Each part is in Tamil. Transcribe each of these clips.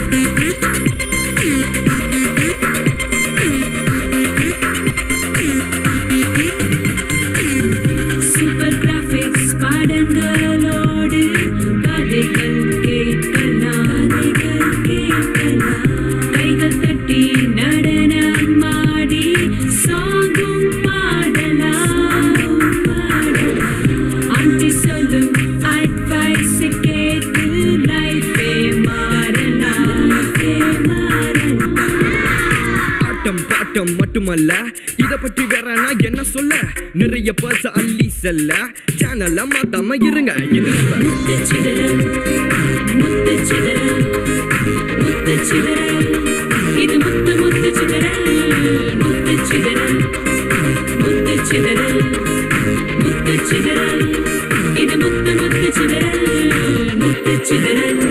சூப்பர் கிராபிக்ஸ் படங்களோடு கதைகள் கேட்கலாம் கதைகள் கேட்கலாம் கைகள் தட்டி நடனம் ஆடி சாங்கும் பாடலாம் பாடலாம் ஆண்டி சொல்லும் அட்வைஸ் கேட்டு லைஃபே மாறலாம் லைஃபே மாறலாம் ஆட்டம் பாட்டம் மட்டுமல்ல இத பற்றி வேற நான் என்ன சொல்ல நிறைய பர்ச அள்ளி செல்ல சேனல்ல மாத்தாம இருங்க இருங்க முத்துச்சிதறல் முத்துச்சிதறல் முத்துச்சிதறல் இது முத்து முத்துச்சிதறல் முத்துச்சிதறல் முத்துச்சிதறல் முத்துச்சிதறல் இது முத்து முத்துச்சிதறல் முத்துச்சிதறல்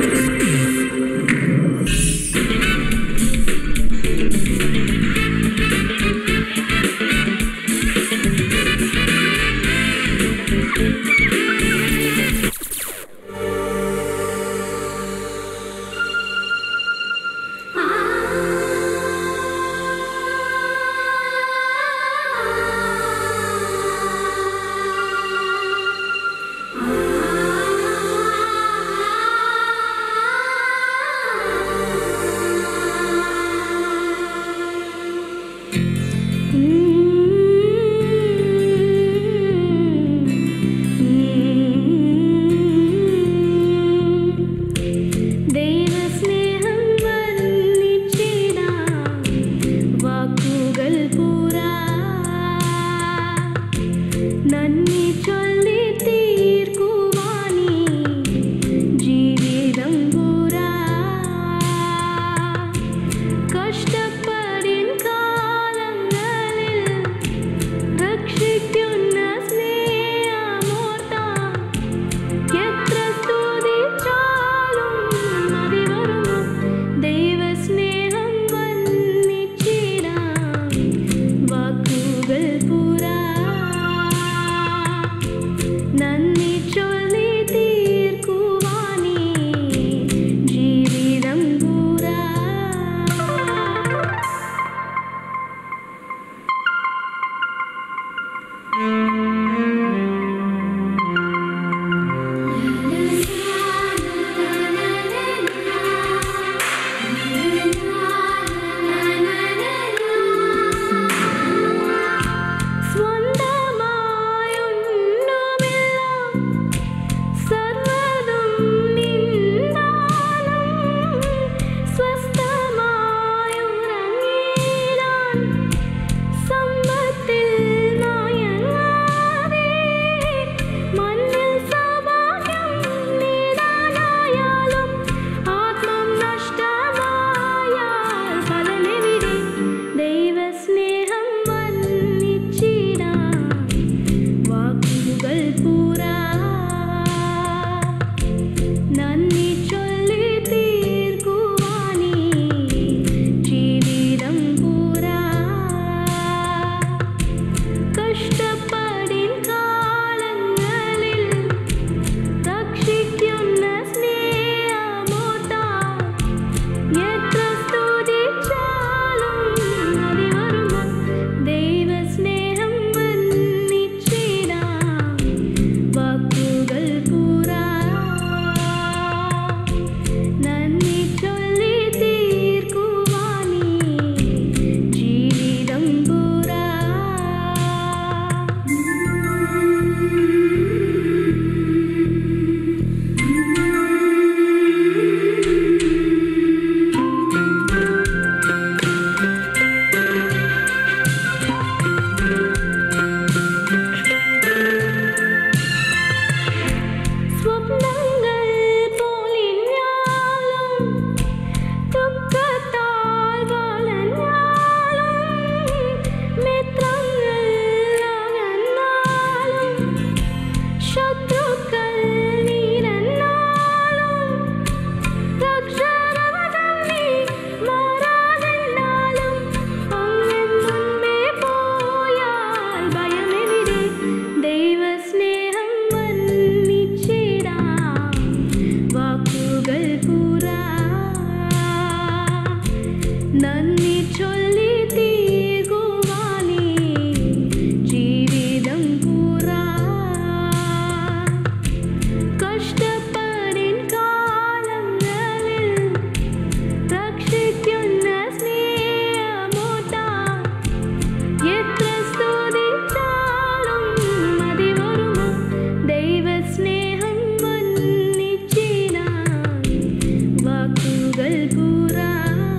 പകൽ പൂരാ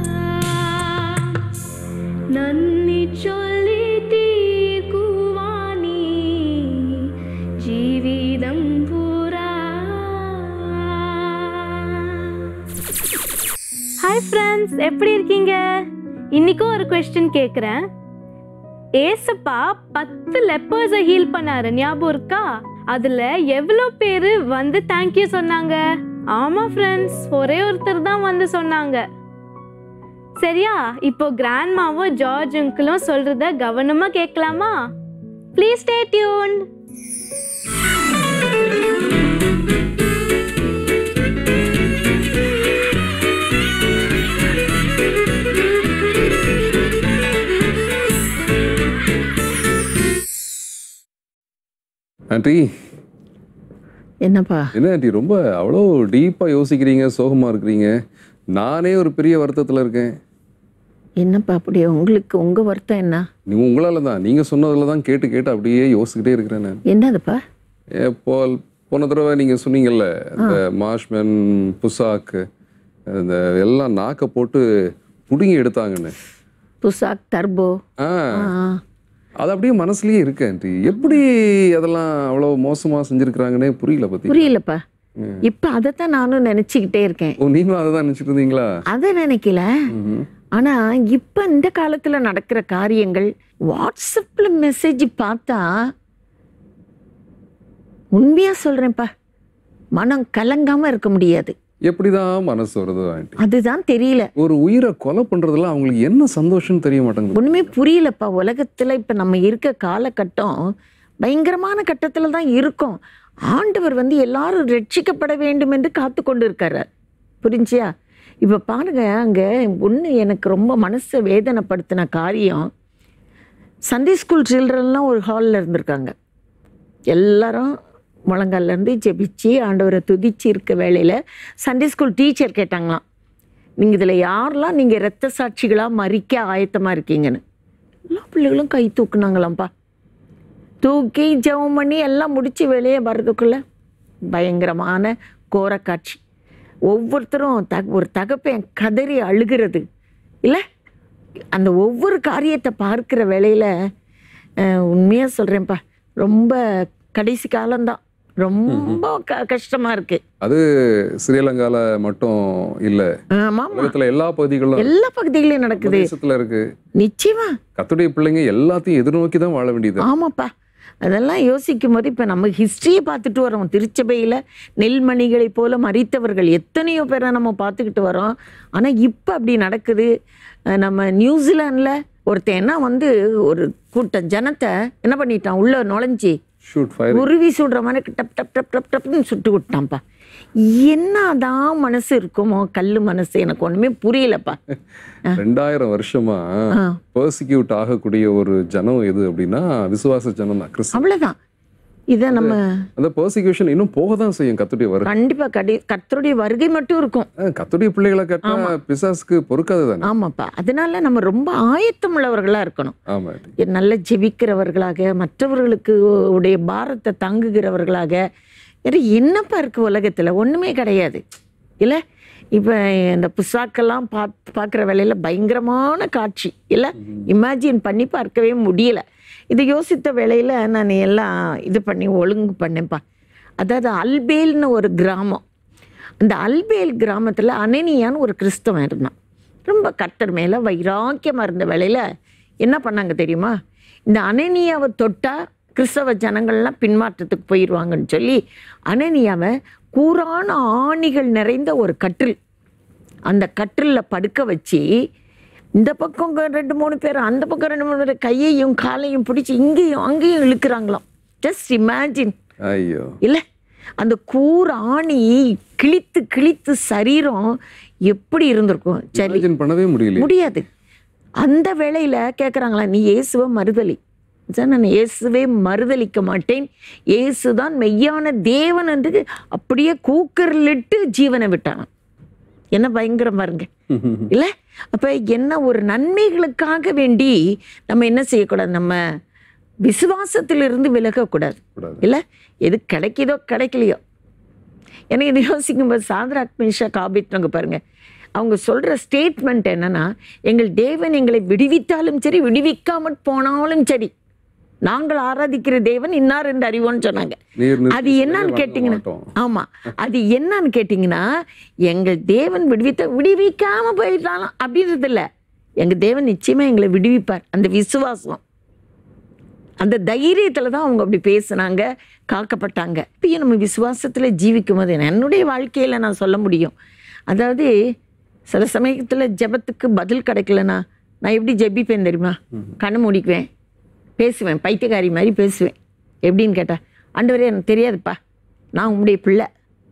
നന്ദി ചൊല്ലി തീർക്കുവാനീ ജീവിതം പൂരാ ஹாய் ஃப்ரெண்ட்ஸ் எப்படி இருக்கீங்க இன்னைக்கும் ஒரு கொஸ்டின் கேட்குறேன் ஏசப்பா பத்து லெப்பர்ஸை ஹீல் பண்ணாரு ஞாபகம் இருக்கா அதுல எவ்வளோ பேர் வந்து தேங்க்யூ சொன்னாங்க ஆமா ஃப்ரெண்ட்ஸ் ஒரே ஒருத்தர் தான் வந்து சொன்னாங்க சரியா இப்போ கிராண்ட்மாவும் ஜார்ஜ் அங்கிளும் சொல்றத கவனமா கேட்கலாமா ப்ளீஸ் ஸ்டே டியூன்ட் ஆண்டி என்னப்பா என்ன ஆண்டி ரொம்ப அவ்வளோ டீப்பாக யோசிக்கிறீங்க சோகமாக இருக்கிறீங்க நானே ஒரு பெரிய வருத்தத்தில் இருக்கேன் என்னப்பா அப்படி உங்களுக்கு உங்க வருத்தம் என்ன நீ உங்களால தான் நீங்கள் சொன்னதில் தான் கேட்டு கேட்டு அப்படியே யோசிக்கிட்டே இருக்கிறேன் நான் என்னதுப்பா எப்போ போன தடவை நீங்கள் சொன்னீங்கல்ல இந்த மாஷ்மென் புசாக்கு இந்த எல்லாம் நாக்கை போட்டு புடுங்கி எடுத்தாங்கன்னு புசாக் தர்போ ஆ ஆ, அது அப்படியே மனசுலயே இருக்கு ஆண்டி எப்படி அதெல்லாம் அவ்வளோ மோசமாக செஞ்சுருக்கிறாங்கன்னே புரியல பத்தி புரியலப்பா இப்ப அதைத்தான் நானும் நினைச்சுக்கிட்டே இருக்கேன் ஓ நீங்களும் அதை தான் நினச்சிட்டு இருந்தீங்களா அதை நினைக்கல ம்ஹும். ஆனா இப்ப இந்த காலத்துல நடக்கிற காரியங்கள் வாட்ஸ்அப்ல மெசேஜ் பார்த்தா உண்மையா சொல்றேன்ப்பா மனம் கலங்காம இருக்க முடியாது எப்படிதான் மனசு வருது ஆண்டி அதுதான் தெரியல ஒரு உயிரை கொலை பண்றதுல அவங்களுக்கு என்ன சந்தோஷம்னு தெரிய மாட்டேங்குது ஒண்ணுமே புரியலப்பா உலகத்துல இப்ப நம்ம இருக்க காலகட்டம் பயங்கரமான கட்டத்துல தான் இருக்கோம் ஆண்டவர் வந்து எல்லாரும் ரட்சிக்கப்பட வேண்டும் என்று காத்து கொண்டு இருக்காரு புரிஞ்சியா இப்ப பாருங்க அங்க ஒண்ணு எனக்கு ரொம்ப மனசை வேதனைப்படுத்தின காரியம் சண்டே ஸ்கூல் சில்ட்ரன்லாம் ஒரு ஹாலில் இருந்திருக்காங்க எல்லாரும் முழங்கால்ல இருந்து ஜெபிச்சு ஆண்டவரை துதிச்சு இருக்க வேளையில சண்டே ஸ்கூல் டீச்சர் கேட்டாங்களாம் நீங்கள் இதில் யாரெல்லாம் நீங்கள் இரத்த சாட்சிகளாக மறிக்க ஆயத்தமாக இருக்கீங்கன்னு எல்லா பிள்ளைகளும் கை தூக்குனாங்களாம்ப்பா தூக்கி ஜெபம் பண்ணி எல்லாம் முடிச்சு வெளியே வர்றதுக்குள்ள பயங்கரமான கோரக்காட்சி ஒவ்வொருத்தரும் த ஒரு தகப்பன் கதறி அழுகிறது இல்லை அந்த ஒவ்வொரு காரியத்தை பார்க்குற வேளையில் உண்மையாக சொல்கிறேன்ப்பா ரொம்ப கடைசி காலம்தான் ரொம்ப க கஷ்டமாக இருக்குது அது ஸ்ரீலங்கால மட்டும் இல்ல ஆமாம் உலகத்துல எல்லா பகுதிகளும் எல்லா பகுதிகளையும் நடக்குது தேசத்துல இருக்கு நிச்சயமா கத்துடைய பிள்ளைங்க எல்லாத்தையும் எதிர்நோக்கி தான் வாழ வேண்டியது ஆமாப்பா அதெல்லாம் யோசிக்கும் போது இப்போ நம்ம ஹிஸ்ட்ரியை பார்த்துட்டு வரோம் திருச்சபையில் நெல்மணிகளைப் போல மறித்தவர்கள் எத்தனையோ பேரை நம்ம பார்த்துக்கிட்டு வரோம் ஆனால் இப்போ அப்படி நடக்குது அஹ் நம்ம நியூசிலாண்டில் ஒருத்தன் என்ன வந்து ஒரு கூட்டம் ஜனத்தை என்ன பண்ணிட்டான் உள்ள நுழைஞ்சி ஷூட் ஃபயர் உருவி சுடுற மாதிரி டப் டப் டப் டப் டப்னு சுட்டு விட்டான்ப்பா என்னதான் மனசு இருக்குமோ கல் மனசு எனக்கு ஒன்றுமே புரியலப்பா ரெண்டாயிரம் வருஷமா ஆ. பர்சிக்யூட் ஆகக்கூடிய ஒரு ஜனம் எது அப்படின்னா விசுவாச ஜனம் தான் கிறிஸ்து அவ்வளோதான் இதை நம்ம அந்த பர்சிக்யூஷன் இன்னும் போக தான் செய்யும் கத்துடைய வரும் கண்டிப்பா கடி கர்த்தருடைய வருகை மட்டும் இருக்கும் கத்துடைய பிள்ளைகளை கட்டா பிசாசுக்கு பொறுக்காது தானே ஆமாப்பா அதனால நம்ம ரொம்ப ஆயத்தம் உள்ளவர்களா இருக்கணும் ஆமா ஆண்டி. நல்ல ஜெபிக்கிறவர்களாக மற்றவர்களுக்கு உடைய பாரத்தை தாங்குகிறவர்களாக வேற என்னப்பா இருக்கு உலகத்துல ஒண்ணுமே கிடையாது இல்ல இப்ப இந்த புசாக்கெல்லாம் பார்த்து பார்க்குற வேலையில பயங்கரமான காட்சி இல்ல இமேஜின் பண்ணி பார்க்கவே முடியல இதை யோசித்த வேளையில நான் எல்லாம் இது பண்ணி ஒழுங்கு பண்ணேன்ப்பா அதாவது அல்பேல்னு ஒரு கிராமம் அந்த அல்பேல் கிராமத்தில் அனனியான்னு ஒரு கிறிஸ்தவன் இருந்தான் ரொம்ப கர்த்தர் மேலே வைராக்கியமாக இருந்த வேளையில் என்ன பண்ணாங்க தெரியுமா இந்த அனனியாவை தொட்டால் கிறிஸ்தவ ஜனங்கள்லாம் பின்மாற்றத்துக்கு போயிடுவாங்கன்னு சொல்லி அனனியாவை கூரான ஆணிகள் நிறைந்த ஒரு கட்டில் அந்த கட்டிலில் படுக்க வச்சு இந்த பக்கம் க- ரெண்டு மூணு பேர் அந்த பக்கம் ரெண்டு மூணு பேர் கையையும் காலையும் பிடிச்சி இங்கேயும் அங்கேயும் இழுக்கிறாங்களாம் ஜஸ்ட் இமேஜின் ஐயோ இல்லை அந்த கூர் ஆணி கிழித்து கிழித்து சரீரம் எப்படி இருந்திருக்கும் சரி இமேஜின் பண்ணவே முடியல முடியாது அந்த வேளையில கேட்குறாங்களா நீ இயேசுவை மறுதலி சார் நான் இயேசுவே மறுதலிக்க மாட்டேன் இயேசுதான் மெய்யான தேவன் என்று அப்படியே கூக்கரிலிட்டு ஜீவனை விட்டானாம் என்ன பயங்கரம் பாருங்க இல்ல அப்ப என்ன ஒரு நன்மைகளுக்காக வேண்டி நம்ம என்ன செய்யக்கூடாது நம்ம விசுவாசத்திலிருந்து விலகக்கூடாது கூடாது. இல்ல எது கிடைக்குதோ கிடைக்கலையோ எனக்கு இது யோசிக்கும்போது சாதராக் மிஷா காபிட்னவங்க பாருங்க அவங்க சொல்ற ஸ்டேட்மெண்ட் என்னன்னா எங்கள் தேவன் எங்களை விடுவித்தாலும் சரி விடுவிக்காமற் போனாலும் சரி நாங்கள் ஆராதிக்கிற தேவன் இன்னார் என்று அறிவோன்னு சொன்னாங்க நீர் நிறுத்தி அது என்னன்னு வணங்க கேட்டிங்கன்னா மாட்டோம். ஆமா அது என்னன்னு கேட்டிங்கன்னா எங்கள் தேவன் விடுவித்த விடுவிக்காம போயிட்டாலும் அப்படின்றது இல்ல எங்க தேவன் நிச்சயமா எங்களை விடுவிப்பார் அந்த விசுவாசம் அந்த தைரியத்துல தான் அவங்க அப்படி பேசுனாங்க காக்கப்பட்டாங்க இப்பயும் நம்ம விசுவாசத்துல ஜீவிக்கும் போது என்னுடைய வாழ்க்கையில நான் சொல்ல முடியும் அதாவது சில சமயத்துல ஜெபத்துக்கு பதில் கிடைக்கலனா நான் எப்படி ஜெபிப்பேன் தெரியுமா கண்ணு மூடிக்குவேன் பேசுவேன் பைத்தியக்காரி மாதிரி பேசுவேன் எப்படின்னு கேட்டா ஆண்டவரே எனக்கு தெரியாதுப்பா நான் உம்முடைய பிள்ளை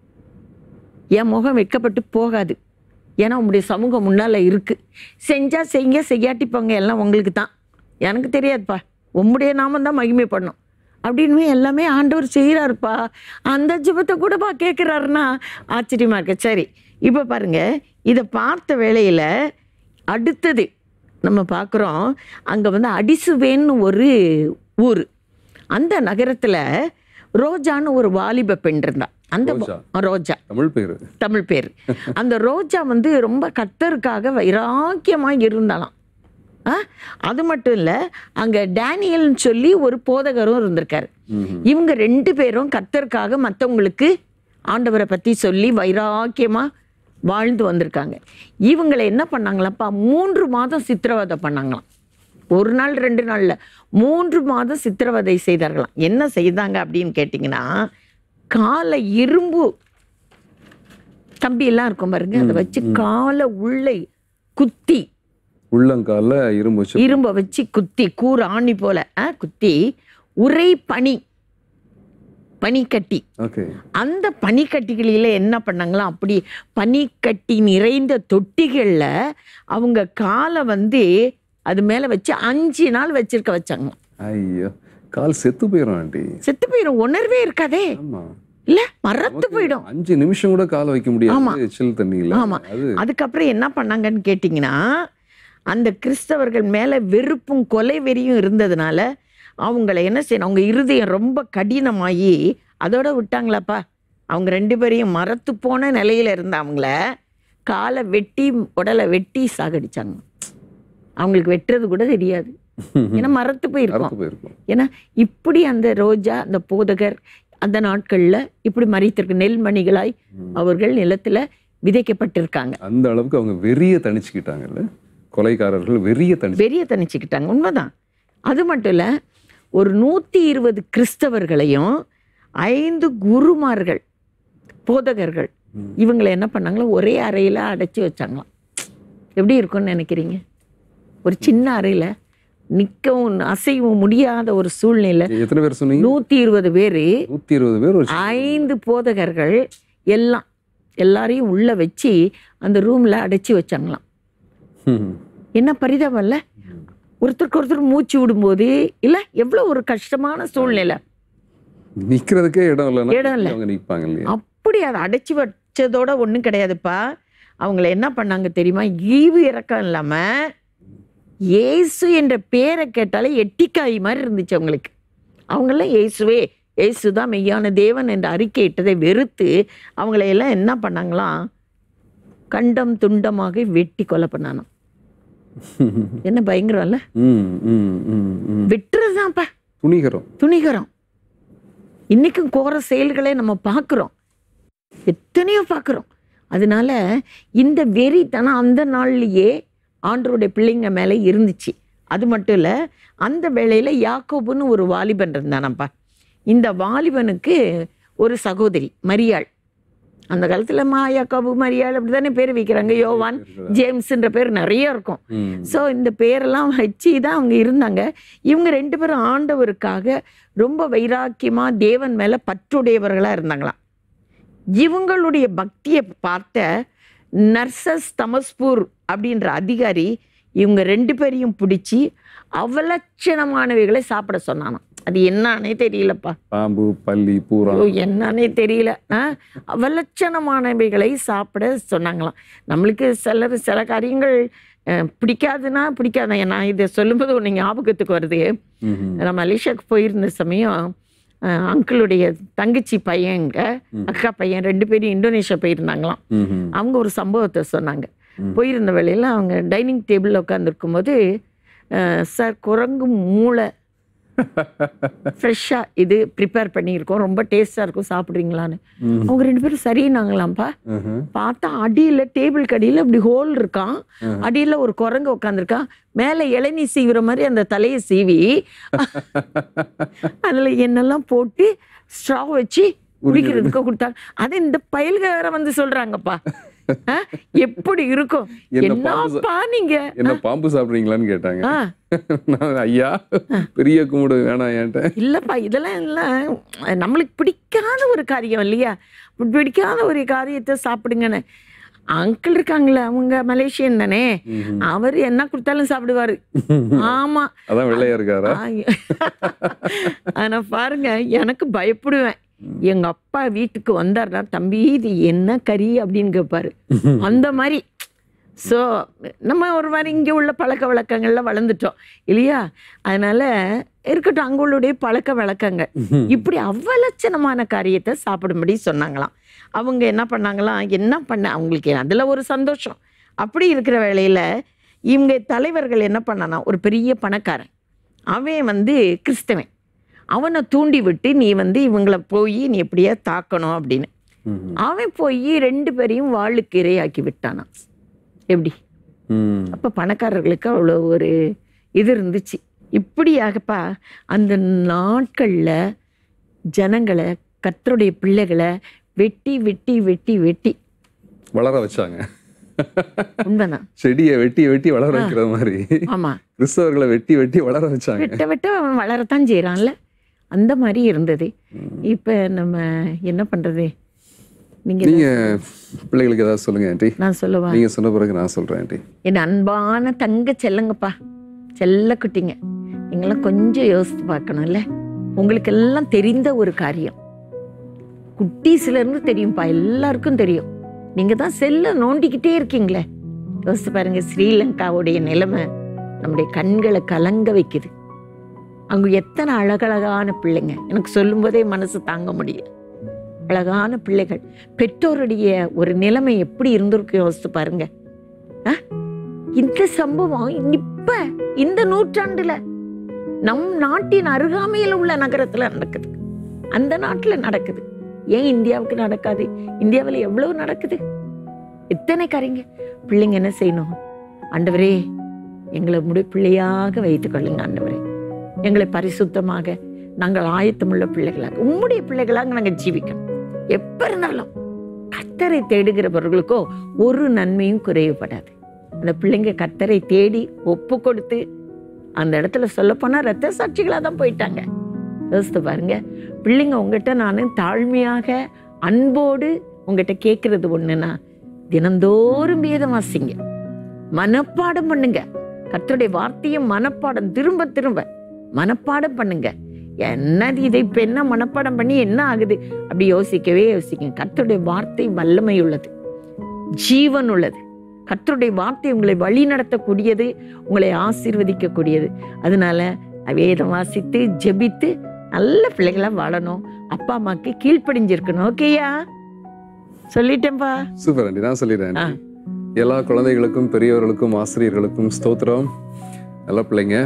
என் முகம் வெட்கப்பட்டு போகாது ஏன்னா உங்களுடைய சமூகம் முன்னால் இருக்குது செஞ்சால் செய்யுங்க செய்யாட்டி போங்க எல்லாம் உங்களுக்கு தான் எனக்கு தெரியாதுப்பா உம்முடைய நாமம் தான் மகிமைப்படணும் அப்படின்னு எல்லாமே ஆண்டவர் செய்கிறாருப்பா அந்த ஜெபத்தை கூடப்பா கேட்குறாருன்னா ஆச்சரியமா இருக்கு சரி இப்போ பாருங்க இதை பார்த்த வேளையில் அடுத்தது நம்ம பார்க்குறோம் அங்கே வந்து அடிசுவேன்னு ஒரு ஊர் அந்த நகரத்தில் ரோஜான்னு ஒரு வாலிப பெண் இருந்தா அந்த ரோஜா. ரோஜா தமிழ் பேரு தமிழ் பேர் அந்த ரோஜா வந்து ரொம்ப கத்தருக்காக வைராக்கியமாக இருந்தாலாம் ஆ அது மட்டும் இல்லை அங்கே டேனியல்னு சொல்லி ஒரு போதகரும் இருந்திருக்காரு ம்ஹும். இவங்க ரெண்டு பேரும் கத்தருக்காக மற்றவங்களுக்கு ஆண்டவரை பற்றி சொல்லி வைராக்கியமாக வாழ்ந்து வந்திருக்காங்க இவங்களை என்ன பண்ணாங்களாப்பா மூன்று மாதம் சித்திரவதை பண்ணாங்களாம் ஒரு நாள் ரெண்டு நாள்ல மூன்று மாதம் சித்திரவதை செய்தார்களாம் என்ன செய்தாங்க அப்படின்னு கேட்டிங்கன்னா காலை இரும்பு கம்பி எல்லாம் இருக்கும் பாருங்க அதை வச்சு காலை உள்ளே குத்தி உள்ளங்கால இரும்பு வச்சு இரும்பை வச்சு குத்தி கூர் ஆணி போல ஆ, குத்தி உரை பனி பனிக்கட்டி ஓகே அந்த பனிக்கட்டிகளில் என்ன பண்ணாங்களாம் அப்படி பனிக்கட்டி நிறைந்த தொட்டிகளில் அவங்க காலை வந்து அது மேலே வச்சு அஞ்சு நாள் வச்சிருக்க வச்சாங்க ஐயோ கால் செத்து போயிடும் ஆண்டி செத்து போயிடும் உணர்வே இருக்காதே ஆமா இல்ல மறத்து போயிடும் அஞ்சு நிமிஷம் கூட கால வைக்க ஆமா. முடியாது சில் தண்ணியில ஆமா. அது அதுக்கப்புறம் என்ன பண்ணாங்கன்னு கேட்டிங்கன்னா அந்த கிறிஸ்தவர்கள் மேலே வெறுப்பும் கொலை வெறியும் இருந்ததுனால அவங்கள என்ன செய்யணும் அவங்க இருதயம் ரொம்ப கடினமாகி அதோட விட்டாங்களாப்பா அவங்க ரெண்டு பேரையும் மரத்து போன நிலையில இருந்த அவங்கள காலை வெட்டி உடலை வெட்டி சாகடிச்சாங்க அவங்களுக்கு வெட்டுறது கூட தெரியாது ஏன்னா மரத்து போயிருக்கோம் அறுத்து போயிருக்கும் ஏன்னா இப்படி அந்த ரோஜா அந்த போதகர் அந்த நாட்கள்ல இப்படி மறித்திருக்கு நெல்மணிகளாய் அவர்கள் நிலத்துல விதைக்கப்பட்டிருக்காங்க அந்த அளவுக்கு அவங்க வெறிய தணிச்சுக்கிட்டாங்கல்ல கொலைகாரர்கள் வெறிய தணிச்சு வெறிய தணிச்சுக்கிட்டாங்க உண்மைதான் அது மட்டும் இல்ல ஒரு நூத்தி இருபது கிறிஸ்தவர்களையும் ஐந்து குருமார்கள் போதகர்கள் இவங்களை என்ன பண்ணாங்களோ ஒரே அறையில அடைச்சி வச்சாங்களாம் எப்படி இருக்கும்னு நினைக்கிறீங்க ஒரு சின்ன அறையில நிற்கவும் அசையவும் முடியாத ஒரு சூழ்நிலை எத்தனை பேர் சொன்னீங்க நூத்தி இருபது பேரு நூத்தி இருபது பேர் ஒரு ஐந்து போதகர்கள் எல்லாம் எல்லாரையும் உள்ள வச்சு அந்த ரூம்ல அடைச்சி வச்சாங்களாம் ம். என்ன பரிதாபம் இல்ல ஒருத்தருக்கு ஒருத்தர் மூச்சு விடும்போது இல்ல எவ்வளவு ஒரு கஷ்டமான சூழ்நிலை நிக்கிறதுக்கே இடம் இல்லைன்னா இடம் இல்ல. அவங்க நிப்பாங்க இல்லையா அப்படி அதை அடைச்சி வச்சதோட ஒண்ணும் கிடையாதுப்பா அவங்கள என்ன பண்ணாங்க தெரியுமா ஈவு இறக்கம் இல்லாம இயேசு என்ற பேரை கேட்டாலே எட்டிக்காய் மாதிரி இருந்துச்சு அவங்களுக்கு அவங்கெல்லாம் இயேசுவே இயேசு தான் மெய்யான தேவன் என்ற அறிக்கையிட்டதை வெறுத்து அவங்கள எல்லாம் என்ன பண்ணாங்களாம் கண்டம் துண்டமாக வெட்டி கொலை பண்ணானாம் என்ன பயங்கரம்ல ம், ம், ம், ம். வெட்டுறதுதான்ப்பா துணிகரம் துணிகரம் இன்னைக்கும் கோர செயல்களை நம்ம பார்க்குறோம் எத்தனையோ பார்க்குறோம் அதனால இந்த வெறித்தனம் அந்த நாள்லயே ஆண்டருடைய பிள்ளைங்க மேலே இருந்துச்சு அது மட்டும் இல்லை அந்த வேளையில் யாக்கோபுன்னு ஒரு வாலிபன் இருந்தானப்பா இந்த வாலிபனுக்கு ஒரு சகோதரி மரியாள் அந்த காலத்தில் மா யாக்கோபு மரியாள் அப்படி தானே பேர் வைக்கிறாங்க யோவான் ஜேம்ஸ்ன்ற பேர் நிறைய இருக்கும் ம். ஸோ இந்த பேரெல்லாம் வச்சு தான் அவங்க இருந்தாங்க இவங்க ரெண்டு பேரும் ஆண்டவருக்காக ரொம்ப வைராக்கியமாக தேவன் மேலே பற்றுடையவர்களாக இருந்தாங்களாம் இவங்களுடைய பக்தியை பார்த்த நர்சஸ் தமஸ்பூர் அப்படின்ற அதிகாரி இவங்க ரெண்டு பேரையும் பிடிச்சி அவலட்சணமானவைகளை சாப்பிட சொன்னானாம் அது என்னன்னே தெரியலப்பா பாம்பு பல்லி பூரா ஐயோ, என்னன்னே தெரியல ஆ அவலட்சணமானவைகளை சாப்பிட சொன்னாங்களாம் நம்மளுக்கு சிலர் சில காரியங்கள் அஹ், பிடிக்காதுன்னா பிடிக்காது நான் இதை சொல்லும்போது ஒன்று ஞாபகத்துக்கு வருது ம்ஹும். நான் மலேசியாவுக்கு போயிருந்த சமயம் அஹ், அங்கிளுடைய தங்கச்சி பையங்க அக்கா பையன் ரெண்டு பேரும் இந்தோனேஷியா போயிருந்தாங்களாம் ம்ஹும். அவங்க ஒரு சம்பவத்தை சொன்னாங்க போயிருந்த வேளையில் அவங்க டைனிங் டேபிளில் உட்காந்துருக்கும் போது சார் குரங்கு மூளை ஃப்ரெஷ்ஷாக இது ப்ரிப்பேர் பண்ணியிருக்கோம் ரொம்ப டேஸ்ட்டாக இருக்கும் சாப்பிட்றீங்களான்னு அவங்க ரெண்டு பேரும் சரினாங்களாம்ப்பா ம்ஹும். பார்த்தா அடியில் டேபிள் கடியில் அப்படி ஹோல் இருக்கான் அடியில் ஒரு குரங்கு உட்காந்துருக்கான் மேலே இளநீ சீவுற மாதிரி அந்த தலையை சீவி அதில் என்னெல்லாம் போட்டு ஸ்ட்ரா வச்சு குடிக்கிறதுக்கு கொடுத்தாங்க அது இந்த பயல்க வேற வந்து சொல்றாங்கப்பா ஆ, எப்படி இருக்கும் என்ன பாம்பு என்னப்பா நீங்க என்ன பாம்பு சாப்பிட்றீங்களான்னு கேட்டாங்க ஆ, நான் ஐயா பெரிய கும்பிடு வேணாம் என்கிட்ட இல்லப்பா இதெல்லாம் எல்லாம் நம்மளுக்கு பிடிக்காத ஒரு காரியம் இல்லையா பிடிக்காத ஒரு காரியத்தை சாப்பிடுங்கன்னு அங்கிள் இருக்காங்களே அவங்க மலேசியன் தானே அவர் என்ன கொடுத்தாலும் சாப்பிடுவாரு ஆமா அதான் வெள்ளையா இருக்காரா ஆ, ஆனா பாருங்க எனக்கு பயப்படுவேன் எங்க அப்பா வீட்டுக்கு வந்தாருன்னா தம்பி இது என்ன கறி அப்படின்னு கேட்பாரு அந்த மாதிரி ஸோ நம்ம ஒரு மாதிரி இங்கே உள்ள பழக்க வழக்கங்கள்ல வளர்ந்துட்டோம் இல்லையா அதனால இருக்கட்டும் அங்களுடைய பழக்க வழக்கங்கள் இப்படி அவ்வளச்சனமான காரியத்தை சாப்பிடும்படி சொன்னாங்களாம் அவங்க என்ன பண்ணாங்களாம் என்ன பண்ண அவங்களுக்கு அதில் ஒரு சந்தோஷம் அப்படி இருக்கிற வேளையில் இவங்க தலைவர்கள் என்ன பண்ணானா ஒரு பெரிய பணக்காரன் அவன் வந்து கிறிஸ்தவன் அவனை தூண்டி விட்டு நீ வந்து இவங்களை போய் நீ எப்படியா தாக்கணும் அப்படின்னு ம்ஹும். அவன் போய் ரெண்டு பேரையும் வாளுக்கு இரையாக்கி விட்டானாம் எப்படி ம். அப்போ பணக்காரர்களுக்கு அவ்வளோ ஒரு இது இருந்துச்சு இப்படியாகப்பா அந்த நாட்களில் ஜனங்களை கர்த்தருடைய பிள்ளைகளை வெட்டி வெட்டி வெட்டி வெட்டி வளர வச்சாங்க உண்மைதான் செடியை வெட்டி வெட்டி வளர வைக்கிற மாதிரி ஆமாம் கிறிஸ்தவர்களை வெட்டி வெட்டி வளர வச்சாங்க வெட்ட வெட்ட அவன் வளரத்தான் செய்கிறான்ல அந்த மாதிரி இருந்தது இப்போ நம்ம என்ன பண்ணுறது நீங்கள் நீங்க பிள்ளைகளுக்கு ஏதாவது சொல்லுங்க ஆண்டி நான் சொல்லவா நீங்க சொன்ன பிறகு நான் சொல்றேன் ஆண்டி என் அன்பான தங்க செல்லங்கப்பா செல்ல குட்டிங்க நீங்களாம் கொஞ்சம் யோசித்து பார்க்கணும்ல உங்களுக்கு எல்லாம் தெரிந்த ஒரு காரியம் குட்டீஸ்ல இருந்து தெரியும்ப்பா எல்லாருக்கும் தெரியும் நீங்க தான் செல்ல நோண்டிக்கிட்டே இருக்கீங்களே யோசித்து பாருங்க ஸ்ரீலங்காவுடைய நிலைமை நம்முடைய கண்களை கலங்க வைக்குது அங்க எத்தனை அழகழகான பிள்ளைங்க எனக்கு சொல்லும்போதே மனசு தாங்க முடியல அழகான பிள்ளைகள் பெற்றோருடைய ஒரு நிலைமை எப்படி இருந்திருக்கு யோசித்து பாருங்க ஆ? இந்த சம்பவம் இப்ப இந்த நூற்றாண்டுல நம் நாட்டின் அருகாமையில் உள்ள நகரத்துல நடக்குது அந்த நாட்டுல நடக்குது ஏன் இந்தியாவுக்கு நடக்காது இந்தியாவில் எவ்வளவு நடக்குது எத்தனை காரிங்க பிள்ளைங்க என்ன செய்யணும் ஆண்டவரே எங்களை முடி பிள்ளையாக வைத்துக் கொள்ளுங்க ஆண்டவரே எங்களை பரிசுத்தமாக நாங்கள் ஆயத்தமுள்ள பிள்ளைகளாக உம்முடைய பிள்ளைகளாக நாங்கள் ஜீவிக்கணும் எப்ப இருந்தாலும் கர்த்தரை தேடுகிறவர்களுக்கோ ஒரு நன்மையும் குறைவுபடாது அந்த பிள்ளைங்க கர்த்தரை தேடி ஒப்பு கொடுத்து அந்த இடத்துல சொல்லப்போனா ரத்த சாட்சிகளாக தான் போயிட்டாங்க யோசித்து பாருங்க பிள்ளைங்க உங்ககிட்ட நான் தாழ்மையாக அன்போடு உங்ககிட்ட கேட்கறது ஒண்ணுன்னா தினந்தோறும் வேதம் வாசிங்க மனப்பாடம் பண்ணுங்க கர்த்தருடைய வார்த்தையை மனப்பாடம் திரும்ப திரும்ப மனப்பாடம் பண்ணுங்க என்னது இதை இப்ப என்ன மனப்பாடம் பண்ணி என்ன ஆகுது அப்படி யோசிக்கவே யோசிக்க கர்த்தருடைய வார்த்தை வல்லமை உள்ளது ஜீவன் உள்ளது கர்த்தருடைய வார்த்தை உங்களை வழி நடத்தக்கூடியது உங்களை ஆசீர்வதிக்கக்கூடியது அதனால வேதம் வாசித்து ஜெபித்து நல்ல பிள்ளைகளா வாழணும் அப்பா அம்மாக்கு கீழ்ப்படிஞ்சிருக்கணும் ஓகேயா சொல்லிட்டேன்பா சூப்பர் ஆண்டி நான் சொல்லிடுறேன் ஆண்டி. எல்லா குழந்தைகளுக்கும் பெரியவர்களுக்கும் ஆசிரியர்களுக்கும் ஸ்தோத்திரம் நல்ல பிள்ளைங்க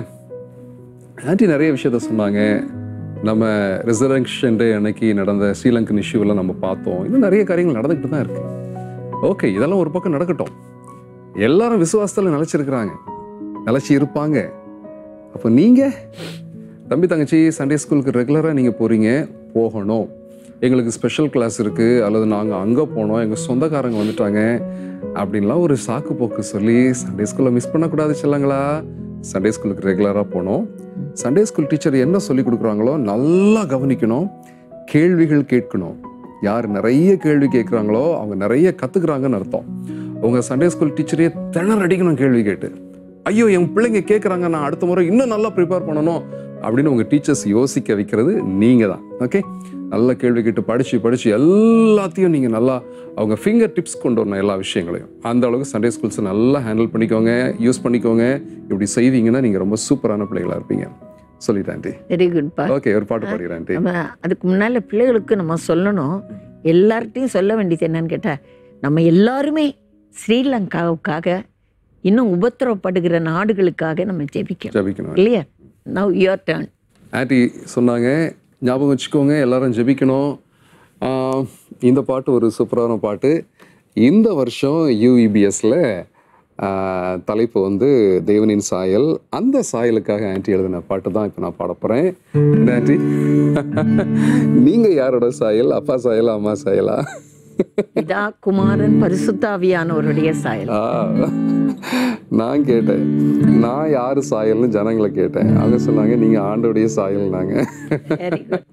ஆண்டி நிறைய விஷயத்த சொன்னாங்க நம்ம ரிசர்வேஷன் டே அன்னைக்கு நடந்த ஸ்ரீலங்கன் இஷ்யூவெல்லாம் நம்ம பார்த்தோம் இன்னும் நிறைய காரியங்கள் நடந்துக்கிட்டு தான் இருக்கு ஓகே இதெல்லாம் ஒரு பக்கம் நடக்கட்டும் எல்லாரும் விசுவாசத்தில் நிலச்சிருக்கிறாங்க நிலச்சி இருப்பாங்க அப்போ நீங்கள் தம்பி தங்கச்சி சண்டே ஸ்கூலுக்கு ரெகுலராக நீங்கள் போகிறீங்க போகணும் எங்களுக்கு ஸ்பெஷல் கிளாஸ் இருக்குது அல்லது நாங்கள் அங்கே போனோம் எங்கள் சொந்தக்காரங்க வந்துட்டாங்க அப்படின்லாம் ஒரு சாக்கு போக்கு சொல்லி சண்டே ஸ்கூலில் மிஸ் பண்ணக்கூடாது செல்லங்களா சண்டே ஸ்கூலுக்கு ரெகுலராக போனோம் சண்டே ஸ்கூல் டீச்சர் என்ன சொல்லி கொடுக்குறாங்களோ நல்லா கவனிக்கணும் கேள்விகள் கேட்கணும் யார் நிறைய கேள்வி கேட்குறாங்களோ அவங்க நிறைய கற்றுக்குறாங்கன்னு அர்த்தம் உங்கள் சண்டே ஸ்கூல் டீச்சரே திணற அடிக்கணும் கேள்வி கேட்டு ஐயோ என் பிள்ளைங்க கேட்குறாங்க நான் அடுத்த முறை இன்னும் நல்லா ப்ரிப்பேர் பண்ணணும் அப்படின்னு உங்கள் டீச்சர்ஸ் யோசிக்க வைக்கிறது நீங்கள் தான் ஓகே நல்ல கேள்வி கேட்டு படித்து படித்து எல்லாத்தையும் நீங்கள் நல்லா அவங்க ஃபிங்கர் டிப்ஸ் கொண்டு வரணும் எல்லா விஷயங்களையும் அந்த அளவுக்கு சண்டே ஸ்கூல்ஸை நல்லா ஹேண்டில் பண்ணிக்கோங்க யூஸ் பண்ணிக்கோங்க இப்படி செய்வீங்கன்னா நீங்கள் ரொம்ப சூப்பரான பிள்ளைகளா இருப்பீங்க சொல்லிட்டேன் ஆண்டி வெரி குட்பா ஓகே ஒரு பாட்டு பாடுகிறேன் ஆண்டி நம்ம அதுக்கு முன்னால பிள்ளைகளுக்கு நம்ம சொல்லணும் எல்லார்ட்டையும் சொல்ல வேண்டியது என்னன்னு கேட்டா நம்ம எல்லாருமே ஸ்ரீலங்காவுக்காக இன்னும் உபத்திரவப்படுகிற நாடுகளுக்காக நம்ம ஜெபிக்கணும் ஜபிக்கணும் இல்லையா நவ் யுவர் டர்ன் ஆன்ட்டி சொன்னாங்க ஞாபகம் வச்சுக்கோங்க எல்லாரும் ஜெபிக்கணும் ஆஹ், இந்த பாட்டு ஒரு சூப்பரான பாட்டு இந்த வருஷம் யூஇபிஎஸ்ல தலைப்பு வந்து தேவனின் சாயல் அந்த சாயலுக்காக ஆன்ட்டி எழுதின பாட்டு தான் இப்போ நான் பாட போகிறேன் ஆன்ட்டி நீங்கள் யாரோட சாயல் அப்பா சாயலா அம்மா சாயலா இதா குமாரன் பரிசுத்தாவியானவருடைய சாயல் ஆ, நான் கேட்டேன் நான் யாரு சாயல்னு ஜனங்களை கேட்டேன் அவங்க சொன்னாங்க நீங்க ஆண்டோடைய சாயல் நாங்க வெரி குட்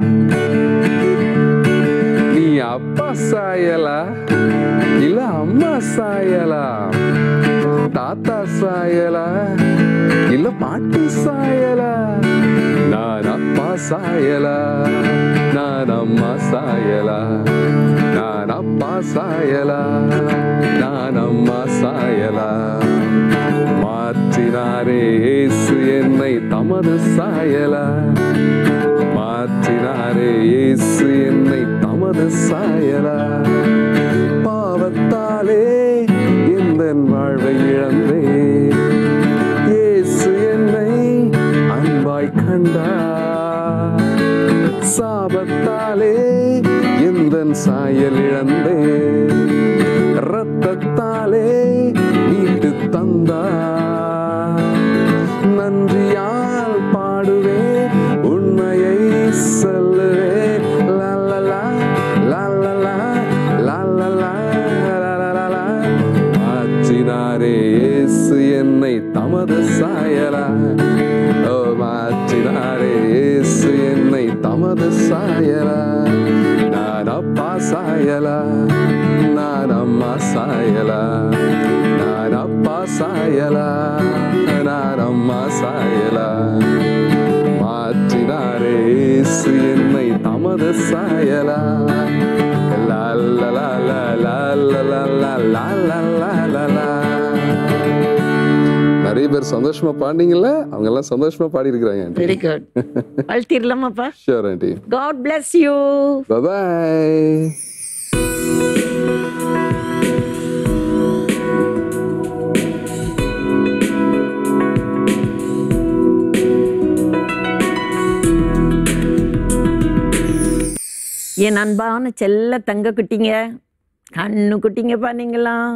நீ அப்பா சாயலா இல்ல அம்மா சாயலா தாத்தா சாயலா இல்ல பாட்டி சாயலா நான் அப்பா சாயலா நான் அம்மா சாயலா நான் அப்பா சாயலா நான் அம்மா சாயலா மாற்றினாரே இயேசு என்னை தமது சாயலா மாற்றினாரே இயேசு என்னை தமது சாயலா பாவத்தாலே எந்த வாழ்வை இழந்தே இயேசு என்னை அன்பாய் கண்டா சாபத்தாலே எந்த சாயல் இழந்தே ரத்தத்தாலே மீட்டு தந்தா நன்றியால் பாடுவே உண்மையை சொல்லுவே லல்லலா லல்லலா லல்லலா லலலலா. மாற்றினாரே இயேசு என்னை தமது சாயலா ஓ மாற்றினாரே இயேசு என்னை தமது சாயலா நான் அப்பா சாயலா நான் அம்மா சாயலா நான் அப்பா சாயலா நான் அம்மா சாயலா மாற்றினாரே இயேசு என்னை தமது சாயலா லா லா லா லா லா லா லா லா லா லா லா லா லா. நிறைய பேர் சந்தோஷமா பாடினீங்கல்ல அவங்க எல்லாம் சந்தோஷமா பாடி இருக்கிறாங்க வெரி குட் அழுத்திடலாமாப்பா sure aunty God bless you bye என் அன்பான செல்ல தங்க குட்டிங்க கண்ணு குட்டிங்கப்பா நீங்களாம்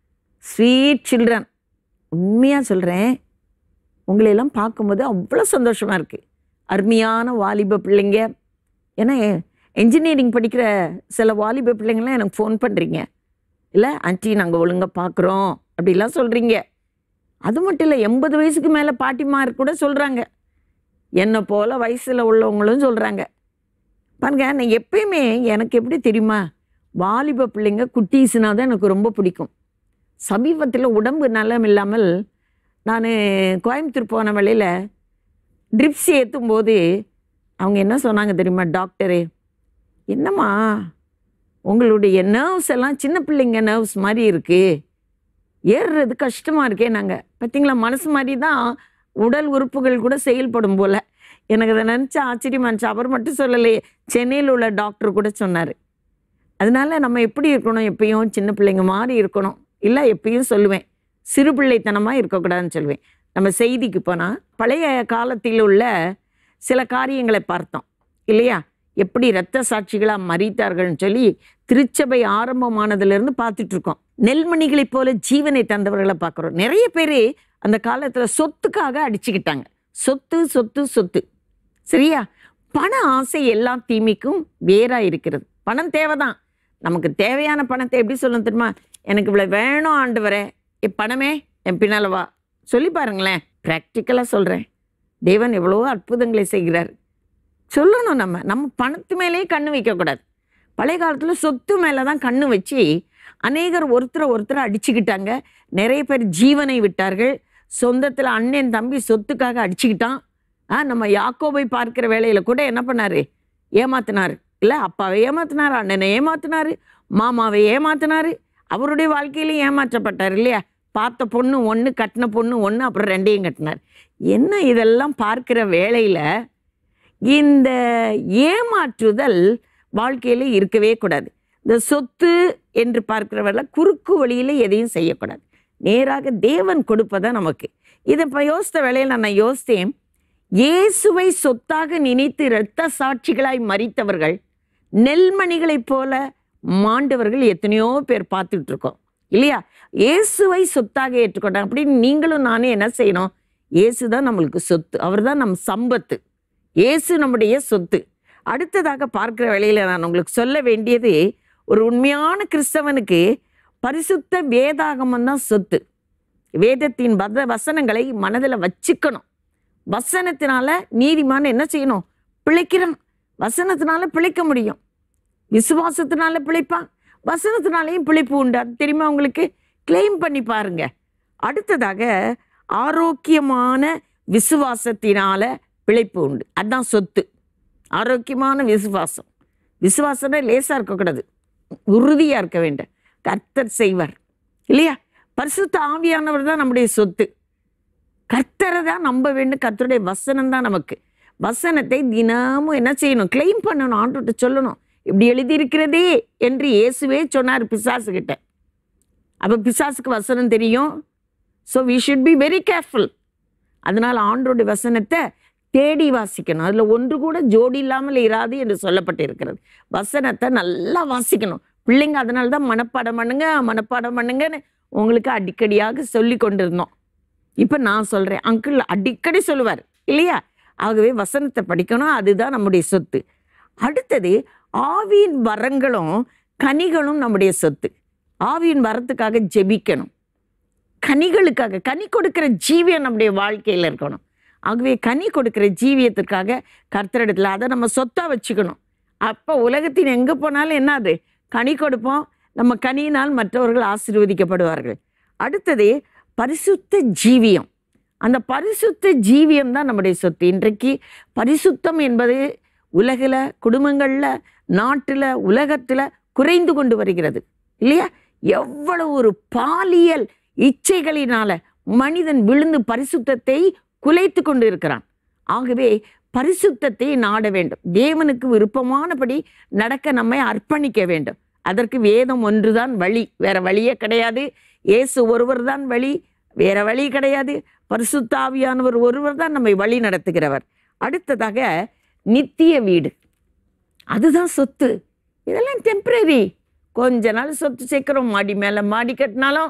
ஸ்வீட் சில்ட்ரன் உண்மையாக சொல்கிறேன் உங்களையெல்லாம் பார்க்கும்போது அவ்வளோ சந்தோஷமாக இருக்குது அருமையான வாலிப பிள்ளைங்க ஏன்னா என்ஜினியரிங் படிக்கிற சில வாலிப பிள்ளைங்களாம் எனக்கு ஃபோன் பண்ணுறீங்க இல்லை ஆண்டி நாங்கள் ஒழுங்காக பார்க்குறோம் அப்படிலாம் சொல்கிறீங்க அது மட்டும் இல்லை எண்பது வயசுக்கு மேலே பாட்டிமார் கூட சொல்கிறாங்க என்னை போல் வயசில் உள்ளவங்களும் சொல்கிறாங்க பாருங்க நான் எப்பயுமே எனக்கு எப்படி தெரியுமா வாலிப பிள்ளைங்க குட்டீஸ்னா தான் எனக்கு ரொம்ப பிடிக்கும் சமீபத்தில் உடம்பு நலம் இல்லாமல் நான் கோயம்புத்தூர் போன வழியில் ட்ரிப்ஸ் ஏற்றும் போது அவங்க என்ன சொன்னாங்க தெரியுமா டாக்டரே என்னம்மா உங்களுடைய நர்வ்ஸ் எல்லாம் சின்ன பிள்ளைங்க நர்வ்ஸ் மாதிரி இருக்குது ஏறுறது கஷ்டமாக இருக்கே நாங்கள் பார்த்தீங்களா மனசு மாதிரி தான் உடல் உறுப்புகள் கூட செயல்படும் போல் எனக்கு அதை நினச்சா ஆச்சரியமா இருந்துச்சு அவர் மட்டும் சொல்லலையே சென்னையில் உள்ள டாக்டர் கூட சொன்னார் அதனால நம்ம எப்படி இருக்கணும் எப்பயும் சின்ன பிள்ளைங்க மாதிரி இருக்கணும் இல்லை எப்பயும் சொல்லுவேன் சிறு பிள்ளைத்தனமாக இருக்கக்கூடாதுன்னு சொல்லுவேன் நம்ம செய்திக்கு போனால் பழைய காலத்தில் உள்ள சில காரியங்களை பார்த்தோம் இல்லையா எப்படி இரத்த சாட்சிகளாக மறித்தார்கள்னு சொல்லி திருச்சபை ஆரம்பமானதுலேருந்து பார்த்துட்டு இருக்கோம் நெல்மணிகளைப் போல ஜீவனை தந்தவர்களை பார்க்குறோம் நிறைய பேர் அந்த காலத்தில் சொத்துக்காக அடிச்சுக்கிட்டாங்க சொத்து சொத்து சொத்து சரியா பண ஆசை எல்லா தீமைக்கும் வேறா இருக்கிறது பணம் தேவைதான் நமக்கு தேவையான பணத்தை எப்படி சொல்லணும் தெரியுமா எனக்கு இவ்வளோ வேணும் ஆண்டு வர என் பணமே என் பின்னால் வா சொல்லி பாருங்களேன் ப்ராக்டிக்கலாக சொல்கிறேன் தேவன் எவ்வளவோ அற்புதங்களை செய்கிறார் சொல்லணும் நம்ம நம்ம பணத்து மேலேயே கண்ணு வைக்கக்கூடாது பழைய காலத்தில் சொத்து மேலே தான் கண்ணு வச்சு அநேகர் ஒருத்தரை ஒருத்தரை அடிச்சுக்கிட்டாங்க நிறைய பேர் ஜீவனை விட்டார்கள் சொந்தத்தில் அண்ணன் தம்பி சொத்துக்காக அடிச்சுக்கிட்டான் ஆ நம்ம யாக்கோபை பார்க்கிற வேலையில் கூட என்ன பண்ணாரு ஏமாத்தினார் இல்லை அப்பாவை ஏமாத்தினார் அண்ணனை ஏமாத்தினாரு மாமாவை ஏமாத்தினாரு அவருடைய வாழ்க்கையிலும் ஏமாற்றப்பட்டார் இல்லையா பார்த்த பொண்ணு ஒன்று கட்டின பொண்ணு ஒன்று அப்புறம் ரெண்டையும் கட்டினார் என்ன இதெல்லாம் பார்க்கிற வேளையில் இந்த ஏமாற்றுதல் வாழ்க்கையில் இருக்கவே கூடாது இந்த சொத்து என்று பார்க்கிறவர்கள குறுக்கு வழியில் எதையும் செய்யக்கூடாது நேராக தேவன் கொடுப்பதா நமக்கு இதை இப்போ யோசித்த வேளையில் நான் யோசித்தேன் இயேசுவை சொத்தாக நினைத்து இரத்த சாட்சிகளாய் மறித்தவர்கள் நெல்மணிகளைப் போல மாண்டவர்கள் எத்தனையோ பேர் பார்த்துட்டு இருக்கோம் இல்லையா இயேசுவை சொத்தாக ஏற்றுக்கொண்டாங்க அப்படின்னு நீங்களும் நானும் என்ன செய்யணும் இயேசு தான் நம்மளுக்கு சொத்து அவர் தான் நம் சம்பத்து இயேசு நம்முடைய சொத்து அடுத்ததாக பார்க்கிற வேளையில் நான் உங்களுக்கு சொல்ல வேண்டியது ஒரு உண்மையான கிறிஸ்தவனுக்கு பரிசுத்த வேதாகமம் தான் சொத்து வேதத்தின் வத வசனங்களை மனதில் வச்சுக்கணும் வசனத்தினால நீதிமான் என்ன செய்யணும் பிழைக்கிறான் வசனத்தினால பிழைக்க முடியும் விசுவாசத்தினால பிழைப்பான் வசனத்தினாலேயும் பிழைப்பு உண்டு அது தெரியுமா உங்களுக்கு கிளைம் பண்ணி பாருங்க அடுத்ததாக ஆரோக்கியமான விசுவாசத்தினால பிழைப்பு உண்டு அதான் சொத்து ஆரோக்கியமான விசுவாசம் விசுவாசம்னா லேசாக இருக்கக்கூடாது உறுதியாக இருக்க வேண்டும் கர்த்தர் செய்வார் இல்லையா பரிசுத்த ஆவியானவர் தான் நம்முடைய சொத்து கர்த்தரை தான் நம்ப வேண்டும் கர்த்தருடைய வசனம் தான் நமக்கு வசனத்தை தினமும் என்ன செய்யணும் கிளைம் பண்ணணும் ஆண்டுகிட்ட சொல்லணும் இப்படி எழுதியிருக்கிறதே என்று இயேசுவே சொன்னார் பிசாசு கிட்ட அப்போ பிசாசுக்கு வசனம் தெரியும் so we should be very careful அதனால் ஆண்டோடைய வசனத்தை தேடி வாசிக்கணும் அதில் ஒன்று கூட ஜோடி இல்லாமல் இராது என்று சொல்லப்பட்டிருக்கிறது வசனத்தை நல்லா வாசிக்கணும் பிள்ளைங்க அதனால தான் மனப்பாடம் பண்ணுங்க மனப்பாடம் பண்ணுங்கன்னு உங்களுக்கு அடிக்கடியாக சொல்லி கொண்டிருந்தோம் இப்போ நான் சொல்கிறேன் அங்கிள் அடிக்கடி சொல்லுவார் இல்லையா ஆகவே வசனத்தை படிக்கணும் அதுதான் நம்முடைய சொத்து அடுத்தது ஆவியின் வரங்களும் கனிகளும் நம்முடைய சொத்து ஆவியின் வரத்துக்காக ஜெபிக்கணும் கனிகளுக்காக கனி கொடுக்கிற ஜீவியம் நம்முடைய வாழ்க்கையில் இருக்கணும் ஆகவே கனி கொடுக்கிற ஜீவியத்திற்காக கர்த்தரிடத்தில் அதை நம்ம சொத்தாக வச்சுக்கணும் அப்போ உலகத்தின் எங்கே போனாலும் என்னது கனி கொடுப்போம் நம்ம கனியினால் மற்றவர்கள் ஆசீர்வதிக்கப்படுவார்கள் அடுத்தது பரிசுத்த ஜீவியம் அந்த பரிசுத்த ஜீவியம் தான் நம்முடைய சொத்து இன்றைக்கு பரிசுத்தம் என்பது உலகில் குடும்பங்களில் நாட்டில் உலகத்தில் குறைந்து கொண்டு வருகிறது இல்லையா எவ்வளவு ஒரு பாலியல் இச்சைகளினால மனிதன் விழுந்து பரிசுத்தத்தை குலைத்து கொண்டு இருக்கிறான் ஆகவே பரிசுத்தத்தை நாட வேண்டும் தேவனுக்கு விருப்பமானபடி நடக்க நம்மை அர்ப்பணிக்க வேண்டும் அதற்கு வேதம் ஒன்றுதான் வழி வேற வழியே கிடையாது இயேசு ஒருவர் தான் வழி வேற வழி கிடையாது பரிசுத்தாவியானவர் ஒருவர் தான் நம்மை வழி நடத்துகிறவர் அடுத்ததாக நித்திய வீடு அதுதான் சொத்து இதெல்லாம் டெம்பரரி கொஞ்ச நாள் சொத்து சேர்க்குறோம் மாடி மேலே மாடி கட்டினாலும்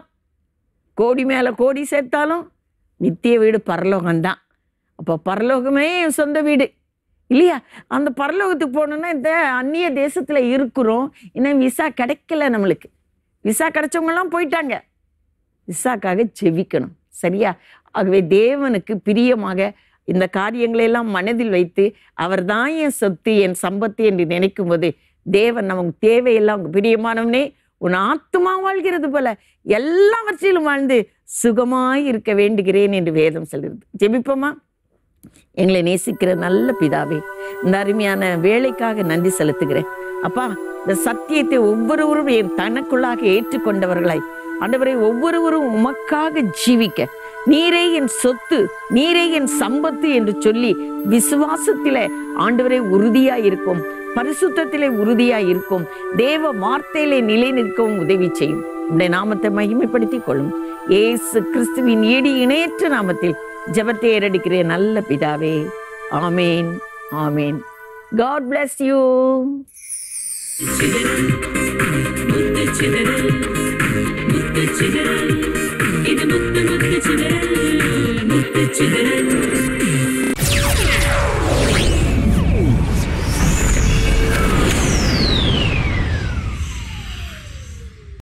கோடி மேலே கோடி சேர்த்தாலும் நித்திய வீடு பரலோகம்தான் அப்போ பரலோகமே என் சொந்த வீடு இல்லையா அந்த பரலோகத்துக்கு போகணுன்னா இந்த அந்நிய தேசத்தில் இருக்கிறோம் இன்னும் விசா கிடைக்கல நம்மளுக்கு விசா கிடைச்சவங்கலாம் போயிட்டாங்க விசாக்காக ஜெபிக்கணும் சரியா ஆகவே தேவனுக்கு பிரியமாக இந்த காரியங்களையெல்லாம் மனதில் வைத்து அவர் தான் என் சொத்து என் சம்பத்து என்று நினைக்கும் போது தேவன் நமக்கு தேவையெல்லாம் உங்க பிரியமானவனே உன் ஆத்துமா வாழ்கிறது போல எல்லாவற்றிலும் வாழ்ந்து சுகமாய் இருக்க வேண்டுகிறேன் என்று வேதம் சொல்கிறது ஜெபிப்போமா எங்களை நேசிக்கிற நல்ல பிதாவே இந்த அருமையான வேலைக்காக நன்றி செலுத்துகிறேன் அப்பா இந்த சத்தியத்தை ஒவ்வொருவரும் என் தனக்குள்ளாக ஏற்றுக்கொண்டவர்களாய் ஆண்டவரை ஒவ்வொருவரும் உமக்காக ஜீவிக்க நீரே என் சொத்து நீரே என் சம்பத்து என்று சொல்லி விசுவாசத்திலே ஆண்டவரை உறுதியாய் இருக்கும் பரிசுத்தத்திலே உறுதியாய் இருக்கும் தேவ வார்த்தையிலே நிலை நிற்கவும் உதவி செய்யும் உடைய நாமத்தை மகிமைப்படுத்திக் கொள்ளும் ஏசு கிறிஸ்துவின் ஈடி இணையற்ற நாமத்தில் ஜெபத்தை ஏறடிக்கிறேன் நல்ல பிதாவே ஆமேன் ஆமேன் காட் bless யூ சிதறல் முத்து சிதறல் முத்து சிதறல் இது முத்து முத்து சிதறல் முத்து சிதறல்